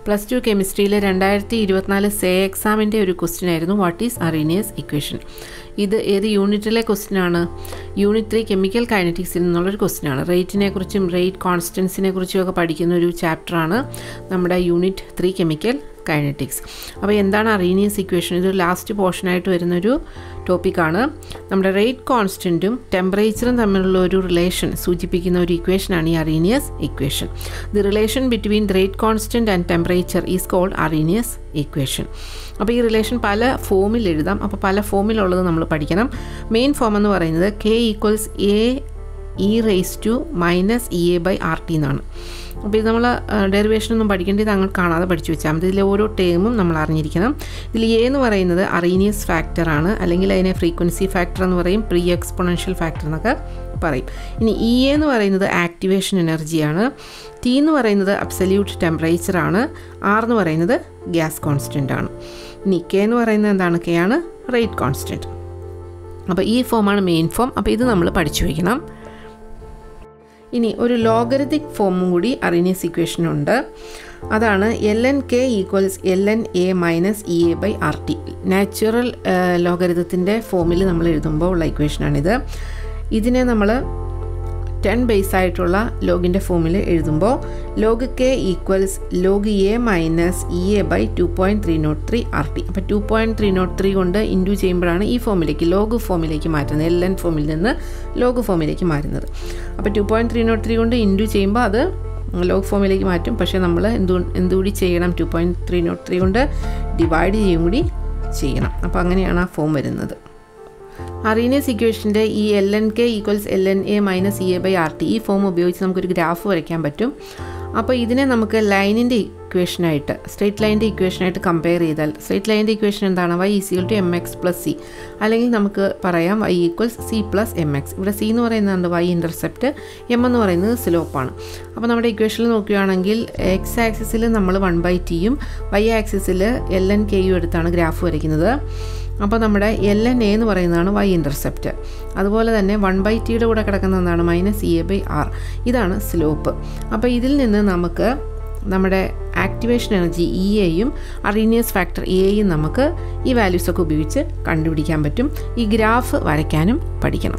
plus two കെമിസ്ട്രിയിലെ രണ്ടായിരത്തി ഇരുപത്തിനാല് say എക്സാമിൻ്റെ ഒരു ക്വസ്റ്റ്യൻ ആയിരുന്നു വാട്ട് ഈസ് അറീനിയസ് ഇക്വേഷൻ ഇത് ഏത് യൂണിറ്റിലെ ക്വസ്റ്റ്യൻ ആണ് യൂണിറ്റ് ത്രീ കെമിക്കൽ കൈനറ്റിക്സിൽ നിന്നുള്ളൊരു ക്വസ്റ്റ്യൻ ആണ് റേറ്റിനെ കുറിച്ചും റേറ്റ് കോൺസ്റ്റൻസിനെ കുറിച്ചും ഒക്കെ പഠിക്കുന്ന ഒരു ചാപ്റ്ററാണ് നമ്മുടെ യൂണിറ്റ് ത്രീ കെമിക്കൽ കൈനറ്റിക്സ് അപ്പോൾ എന്താണ് അറീനിയസ് ഇക്വേഷൻ ഇത് ലാസ്റ്റ് പോർഷനായിട്ട് വരുന്നൊരു ടോപ്പിക്കാണ് നമ്മുടെ റേറ്റ് കോൺസ്റ്റൻറ്റും ടെമ്പറേച്ചറും തമ്മിലുള്ള ഒരു റിലേഷൻ സൂചിപ്പിക്കുന്ന ഒരു ഇക്വേഷനാണ് ഈ Arrhenius equation the relation between the rate constant and temperature is called Arrhenius equation അപ്പോൾ ഈ റിലേഷൻ പല ഫോമിൽ എഴുതാം അപ്പോൾ പല ഫോമിലുള്ളത് നമ്മൾ പഠിക്കണം മെയിൻ ഫോം എന്ന് പറയുന്നത് K equals A E raise to minus E A by R T എന്നാണ് അപ്പോൾ ഇത് നമ്മൾ ഡെറിവേഷനൊന്നും പഠിക്കേണ്ടത് അങ്ങ് കാണാതെ പഠിച്ചു വെച്ചാൽ മതി ഇതിലെ ഓരോ ടേമും നമ്മൾ അറിഞ്ഞിരിക്കണം ഇതിൽ എ എന്ന് പറയുന്നത് അറീനിയസ് ഫാക്ടറാണ് അല്ലെങ്കിൽ അതിനെ ഫ്രീക്വൻസി ഫാക്ടർ എന്ന് പറയും പ്രീ എക്സ്പൊണൻഷ്യൽ ഫാക്ടർ എന്നൊക്കെ പറയും ഇനി ഇ എന്ന് പറയുന്നത് ആക്ടിവേഷൻ എനർജിയാണ് ടി എന്ന് പറയുന്നത് അബ്സല്യൂട്ട് ടെമ്പറേച്ചറാണ് ആർ എന്ന് പറയുന്നത് ഗ്യാസ് കോൺസ്റ്റൻ്റ് ആണ് ഇനി കെ എന്ന് പറയുന്നത് എന്താണ് കെ ആണ് റേറ്റ് കോൺസ്റ്റൻറ്റ് അപ്പോൾ ഈ ഫോമാണ് മെയിൻ ഫോം അപ്പോൾ ഇത് നമ്മൾ പഠിച്ചു വയ്ക്കണം ഇനി ഒരു ലോഗരിതിക് ഫോമും കൂടി അറീനിയസ് ഇക്വേഷനുണ്ട് അതാണ് L N K equals L N A minus E A by R T natural ലോഗരിതത്തിൻ്റെ ഫോമിൽ നമ്മൾ എഴുതുമ്പോൾ ഉള്ള ഇക്വേഷനാണിത് ഇതിനെ നമ്മൾ ടെൻ ബേസ് ആയിട്ടുള്ള ലോഗിൻ്റെ ഫോമിൽ എഴുതുമ്പോൾ log K equals log A minus E A by two point three not three R T അപ്പോൾ two point three not three കൊണ്ട് ഇൻഡു ചെയ്യുമ്പോഴാണ് ഈ ഫോമിലേക്ക് ലോഗ് ഫോമിലേക്ക് മാറ്റുന്നത് എൽ എൻ ഫോമിൽ നിന്ന് ലോഗ് ഫോമിലേക്ക് മാറ്റുന്നത് അപ്പോൾ two point three not three കൊണ്ട് ഇൻഡു ചെയ്യുമ്പോൾ അത് ലോഗ് ഫോമിലേക്ക് മാറ്റും പക്ഷേ നമ്മൾ എന്തു എന്തുകൂടി ചെയ്യണം two point three not three കൊണ്ട് ഡിവൈഡ് ചെയ്യും കൂടി ചെയ്യണം അപ്പോൾ അങ്ങനെയാണ് ആ ഫോം വരുന്നത് അറീനിയസ് ഇക്വേഷൻ്റെ ഈ L N K equals L N A minus E A by R T ഈ ഫോം ഉപയോഗിച്ച് നമുക്കൊരു ഗ്രാഫ് വരയ്ക്കാൻ പറ്റും അപ്പോൾ ഇതിനെ നമുക്ക് ലൈനിൻ്റെ ഇക്വേഷനായിട്ട് സ്ട്രേറ്റ് ലൈനിൻ്റെ ഇക്വേഷനായിട്ട് കമ്പയർ ചെയ്താൽ സ്ട്രേറ്റ് ലൈനിൻ്റെ ഇക്വേഷൻ എന്താണ് Y is equal to M X plus C അല്ലെങ്കിൽ നമുക്ക് പറയാം Y equals C plus M X ഇവിടെ സി എന്ന് പറയുന്നത് എന്ത് വൈ ഇൻ്റർസെപ്റ്റ് എം എന്ന് പറയുന്നത് സ്ലോപ്പാണ് അപ്പോൾ നമ്മുടെ ഇക്വേഷനിൽ നോക്കുകയാണെങ്കിൽ എക്സ് ആക്സിസിൽ നമ്മൾ വൺ ബൈ ടിയും വൈ ആക്സിസിൽ എൽ എൻ കെയും എടുത്താണ് ഗ്രാഫ് വരയ്ക്കുന്നത് അപ്പോൾ നമ്മുടെ എൽ എൻ എ എന്ന് പറയുന്നതാണ് വൈ ഇൻ്റർസെപ്റ്റ് അതുപോലെ തന്നെ വൺ ബൈ ടിയുടെ കൂടെ കിടക്കുന്ന എന്താണ് minus E A by R ഇതാണ് സ്ലോപ്പ് അപ്പോൾ ഇതിൽ നിന്ന് നമുക്ക് നമ്മുടെ ആക്ടിവേഷൻ എനർജി ഇ എയും അറീനിയസ് ഫാക്ടർ എയും നമുക്ക് ഈ വാല്യൂസൊക്കെ ഉപയോഗിച്ച് കണ്ടുപിടിക്കാൻ പറ്റും ഈ ഗ്രാഫ് വരയ്ക്കാനും പഠിക്കണം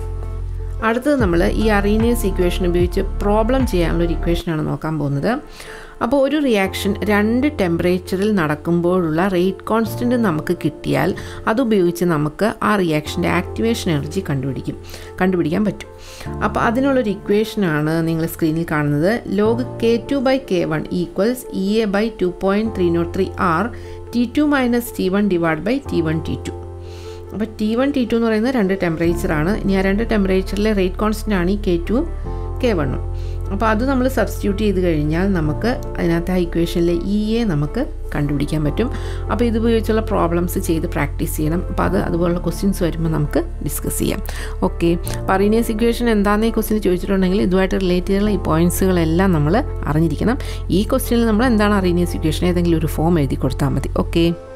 അടുത്തത് നമ്മൾ ഈ അറീനിയസ് ഇക്വേഷൻ ഉപയോഗിച്ച് പ്രോബ്ലം ചെയ്യാനുള്ള ഒരു ഇക്വേഷനാണ് നോക്കാൻ പോകുന്നത് അപ്പോൾ ഒരു റിയാക്ഷൻ രണ്ട് ടെമ്പറേച്ചറിൽ നടക്കുമ്പോഴുള്ള റേറ്റ് കോൺസ്റ്റൻറ്റ് നമുക്ക് കിട്ടിയാൽ അതുപയോഗിച്ച് നമുക്ക് ആ റിയാക്ഷൻ്റെ ആക്ടിവേഷൻ എനർജി കണ്ടുപിടിക്കും കണ്ടുപിടിക്കാൻ പറ്റും അപ്പോൾ അതിനുള്ളൊരു ഇക്വേഷനാണ് നിങ്ങൾ സ്ക്രീനിൽ കാണുന്നത് log K two by K one equals E A by two point three not three R T two minus T one divide by T one T two അപ്പോൾ ടി വൺ ടി ടു എന്ന് പറയുന്നത് രണ്ട് ടെമ്പറേച്ചറാണ് ഇനി ആ രണ്ട് ടെമ്പറേച്ചറിലെ rate constant ആണ് ഈ K two K വണ്ണും അപ്പോൾ അത് നമ്മൾ സബ്സ്റ്റിറ്റ്യൂട്ട് ചെയ്ത് കഴിഞ്ഞാൽ നമുക്ക് അതിനകത്ത് ആ ഇക്വേഷനിലെ ഇ എ നമുക്ക് കണ്ടുപിടിക്കാൻ പറ്റും അപ്പോൾ ഇത് ഉപയോഗിച്ചുള്ള പ്രോബ്ലംസ് ചെയ്ത് പ്രാക്ടീസ് ചെയ്യണം അപ്പോൾ അത് അതുപോലുള്ള ക്വസ്റ്റ്യൻസ് വരുമ്പോൾ നമുക്ക് ഡിസ്കസ് ചെയ്യാം ഓക്കെ അപ്പോൾ അറീനിയസ് ഇക്വേഷൻ എന്താണെന്ന് ഈ ക്വസ്റ്റ്യൻ ചോദിച്ചിട്ടുണ്ടെങ്കിൽ ഇതുമായിട്ട് റിലേറ്റ് ചെയ്തുള്ള ഈ പോയിൻറ്റ്സുകളെല്ലാം നമ്മൾ അറിഞ്ഞിരിക്കണം ഈ ക്വസ്റ്റ്യനിൽ നമ്മൾ എന്താണ് അറീനിയസ് ഇക്വേഷൻ ഏതെങ്കിലും ഒരു ഫോം എഴുതി കൊടുത്താൽ മതി ഓക്കെ